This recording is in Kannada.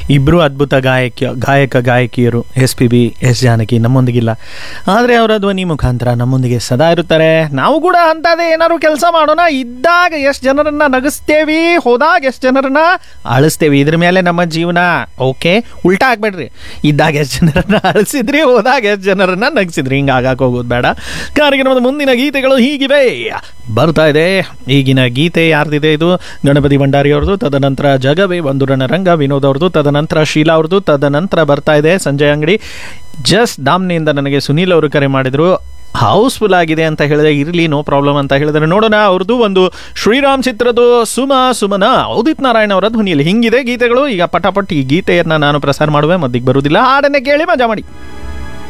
ಇಬ್ಬರು ಅದ್ಭುತ ಗಾಯಕ ಗಾಯಕ ಗಾಯಕಿಯರು S P B S Janaki ನಮ್ಮೊಂದಿಗಿಲ್ಲ ಆದರೆ ಅವರ ಧ್ವನಿ ಮುಖಾಂತರ ನಮ್ಮೊಂದಿಗೆ ಸದಾ ಇರುತ್ತಾರೆ ನಾವು ಕೂಡ ಅಂಥದ್ದೇ ಏನಾದ್ರು ಕೆಲಸ ಮಾಡೋಣ ಇದ್ದಾಗ ಎಷ್ಟು ಜನರನ್ನ ನಗಿಸ್ತೇವಿ ಹೋದಾಗ ಎಷ್ಟು ಜನರನ್ನ ಅಳಿಸ್ತೇವಿ ಇದ್ರ ಮೇಲೆ ನಮ್ಮ ಜೀವನ ಓಕೆ ಉಲ್ಟಾ ಆಗ್ಬೇಡ್ರಿ ಇದ್ದಾಗ ಎಷ್ಟು ಜನರನ್ನ ಅಳಿಸಿದ್ರಿ ಹೋದಾಗ ಎಷ್ಟು ಜನರನ್ನ ನಗಿಸಿದ್ರಿ ಹಿಂಗೆ ಆಗಾಕ ಹೋಗೋದು ಬೇಡ ಕಾರ್ಯಕ್ರಮದ ಮುಂದಿನ ಗೀತೆಗಳು ಹೀಗಿವೆ ಬರ್ತಾ ಇದೆ ಈಗಿನ ಗೀತೆ ಯಾರ್ದಿದೆ ಇದು ಗಣಪತಿ ಭಂಡಾರಿ ಅವ್ರದ್ದು ತದನಂತರ ಜಗವೇ ಒಂದು ರಣರಂಗ ವಿನೋದ್ ಅವ್ರದ್ದು ತದನಂತರ ಶೀಲಾ ಅವ್ರದ್ದು ತದನಂತರ ಬರ್ತಾ ಇದೆ ಸಂಜಯ್ ಅಂಗಡಿ ಜಸ್ಟ್ ದಾಮ್ನಿಂದ ನನಗೆ ಸುನೀಲ್ ಅವರು ಕರೆ ಮಾಡಿದ್ರು ಹೌಸ್ಫುಲ್ ಆಗಿದೆ ಅಂತ ಹೇಳಿದ್ರೆ ಇರಲಿ ನೋ ಪ್ರಾಬ್ಲಮ್ ಅಂತ ಹೇಳಿದ್ರೆ ನೋಡೋಣ ಅವ್ರದ್ದು ಒಂದು ಶ್ರೀರಾಮ್ ಚಿತ್ರದ ಸುಮ ಸುಮನ ಉದಿತ್ ನಾರಾಯಣ ಅವರ ಧ್ವನಿಯಲ್ಲಿ ಹಿಂಗಿದೆ ಗೀತೆಗಳು ಈಗ ಪಟಾಪಟ್ ಈ ಗೀತೆಯನ್ನ ನಾನು ಪ್ರಸಾರ ಮಾಡುವೆ ಮದ್ದಿಗೆ ಬರುವುದಿಲ್ಲ ಹಾಡನ್ನೇ ಕೇಳಿ ಮಜಾ ಮಾಡಿ